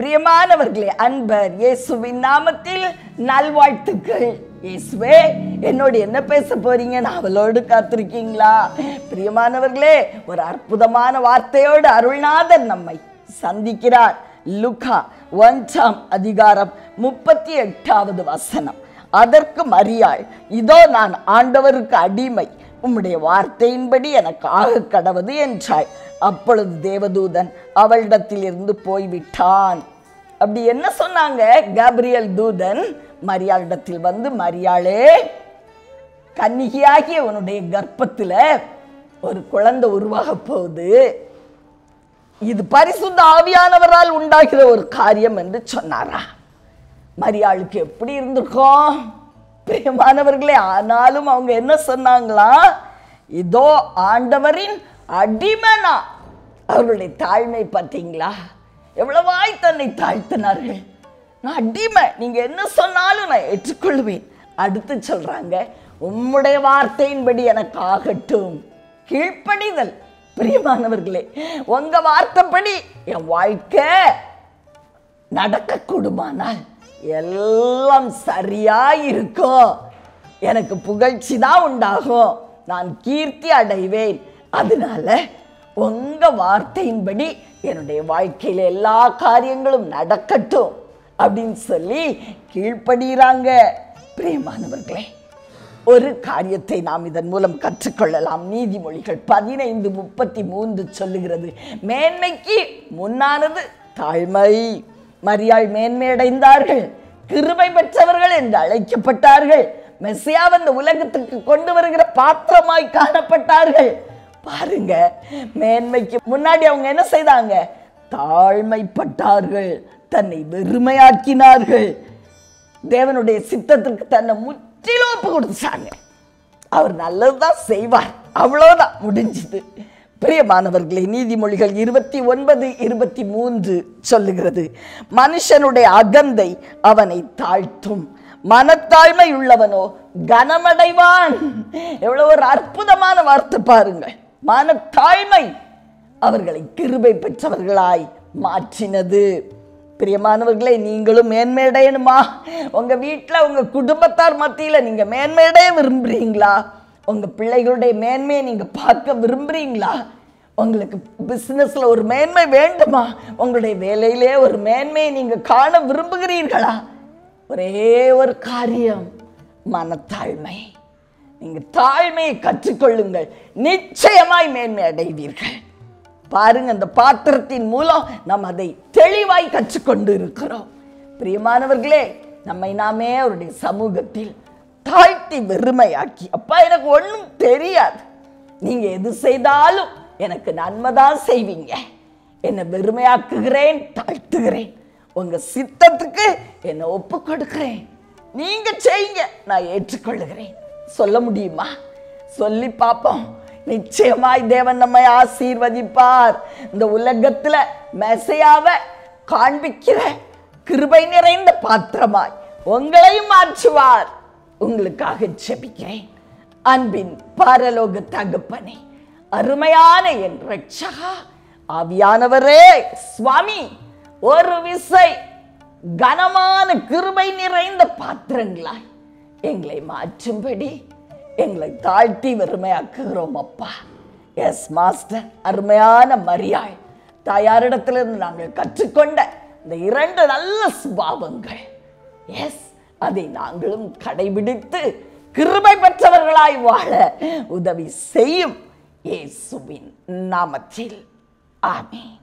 பிரியமானவர்களே அன்பர் இயேசுவின் நாமத்தில் நல்வாழ்த்துக்கள் இயேசுவே என்னோடு என்ன பேச போறீங்க அவளோடு காத்திருக்கீங்களா பிரியமானவர்களே ஒரு அற்புதமான வார்த்தையோடு அருள்நாதர் நம்மை சந்திக்கிறார் லுகா ஒன்றாம் அதிகாரம் முப்பத்தி எட்டாவது வசனம் அதற்கு மரியாள் இதோ நான் ஆண்டவருக்கு அடிமை உம்முடைய வார்த்தையின்படி எனக்கு ஆக கடவது என்றாய் அப்பொழுது தேவதூதன் அவளிடத்தில் இருந்து போய்விட்டான் அப்படி என்ன சொன்னாங்க கேப்ரியல் தூதன் மரியாளிடத்தில் வந்து மரியாளே கன்னிகையாகிய உன்னுடைய கர்ப்பத்துல ஒரு குழந்தை உருவாக போகுது இது பரிசுத்த ஆவியானவரால் உண்டாகிற ஒரு காரியம் என்று சொன்னாரா மரியாளுக்கு எப்படி இருந்திருக்கும் பிரியமானவர்களே ஆனாலும் அவங்க என்ன சொன்னாங்களா இதோ ஆண்டவரின் அடிமனா அவர்களுடைய தாழ்மை பார்த்தீங்களா எவ்வளவாய் தன்னை தாழ்த்தினார்கள் நான் அடிமை நீங்க என்ன சொன்னாலும் நான் ஏற்றுக்கொள்வேன் அடுத்து சொல்றாங்க உம்முடைய வார்த்தையின்படி எனக்கு ஆகட்டும் கீழ்ப்படிதல் பிரியமானவர்களே உங்க வார்த்தைப்படி என் வாழ்க்கை நடக்கக்கூடுமானால் எல்லாம் சரியா இருக்கும் எனக்கு புகழ்ச்சி தான் உண்டாகும் நான் கீர்த்தி அடைவேன் அதனால உங்க வார்த்தையின்படி என்னுடைய வாழ்க்கையில எல்லா காரியங்களும் நடக்கட்டும் அப்படின்னு சொல்லி கீழ்ப்படுகிறாங்க பிரியமானவர்களே ஒரு காரியத்தை நாம் இதன் மூலம் கற்றுக்கொள்ளலாம் நீதிமொழிகள் பதினைந்து முப்பத்தி மூன்று சொல்லுகிறது மேன்மைக்கு முன்னானது தாழ்மை மரியாள் மேன்மையடைந்தார்கள் கிருபை பெற்றவர்கள் என்று அழைக்கப்பட்டார்கள் மெஸ்ஸியா இந்த உலகத்துக்கு கொண்டு வருகிற பாத்திரமாய் காணப்பட்டார்கள் பாருங்க மேன்மைக்கு முன்னாடி அவங்க என்ன செய்தாங்க தாழ்மைப்பட்டார்கள் தன்னை வெறுமையாக்கினார்கள் தேவனுடைய சித்தத்திற்கு தன்னை முற்றிலும் ஒப்பு கொடுத்தாங்க அவர் நல்லதுதான் செய்வார் அவ்வளவுதான் முடிஞ்சது பிரியமானவர்களே நீதிமொழிகள் இருபத்தி ஒன்பது இருபத்தி மூன்று சொல்லுகிறது மனுஷனுடைய அகந்தை அவனை தாழ்த்தும் மனத்தாழ்மை உள்ளவனோ கனமடைவான் எவ்வளவு ஒரு அற்புதமான வார்த்தை பாருங்கள் மனத்தாழ்மை அவர்களை கிருபை பெற்றவர்களாய் மாற்றினது பிரியமானவர்களே நீங்களும் மேன்மையடையணுமா உங்க வீட்டில் உங்க குடும்பத்தார் மத்தியில நீங்க மேன்மையடைய விரும்புறீங்களா உங்க பிள்ளைகளுடைய மேன்மையை நீங்க பார்க்க விரும்புறீங்களா உங்களுக்கு பிசினஸ்ல ஒரு மேன்மை வேண்டுமா உங்களுடைய வேலையிலே ஒரு மேன்மையை நீங்க காண விரும்புகிறீர்களா ஒரே ஒரு காரியம் மனத்தாழ்மை நீங்க தாழ்மையை கற்றுக்கொள்ளுங்கள் நிச்சயமாய் மேன்மை அடைவீர்கள் பாருங்க அந்த பாத்திரத்தின் மூலம் நாம் அதை தெளிவாய் கற்றுக்கொண்டு இருக்கிறோம் பிரியமானவர்களே நம்மை நாமே அவருடைய சமூகத்தில் தாழ்த்தி வெறுமையாக்கி அப்பா எனக்கு ஒன்றும் தெரியாது நீங்க எது செய்தாலும் எனக்கு நன்மைதான் செய்வீங்க என்னை வெறுமையாக்குகிறேன் தாழ்த்துகிறேன் உங்க சித்தத்துக்கு என்னை ஒப்பு கொடுக்கிறேன் நீங்க செய்யுங்க நான் ஏற்றுக்கொள்ளுகிறேன் சொல்ல முடியுமா சொல்லி பார்ப்போம் நிச்சயமாய் தேவன் நம்மை ஆசீர்வதிப்பார் இந்த உலகத்துல மெசையாவை காண்பிக்கிற கிருபை நிறைந்த பாத்திரமாய் உங்களையும் மாற்றுவார் உங்களுக்காக ஜெபிக்கிறேன் அன்பின் பாரலோக தகப்பனே அருமையான என் ரட்சகா ஆவியானவரே சுவாமி ஒரு விசை கனமான கிருபை நிறைந்த பாத்திரங்களாய் எங்களை மாற்றும்படி எங்களை தாழ்த்தி வெறுமையாக்குகிறோம் அப்பா எஸ் மாஸ்டர் அருமையான மரியாள் தாயாரிடத்திலிருந்து நாங்கள் கற்றுக்கொண்ட இந்த இரண்டு நல்ல சுபாவங்கள் எஸ் அதை நாங்களும் கடைபிடித்து கிருபை பெற்றவர்களாய் வாழ உதவி செய்யும் இயேசுவின் நாமத்தில் ஆமென்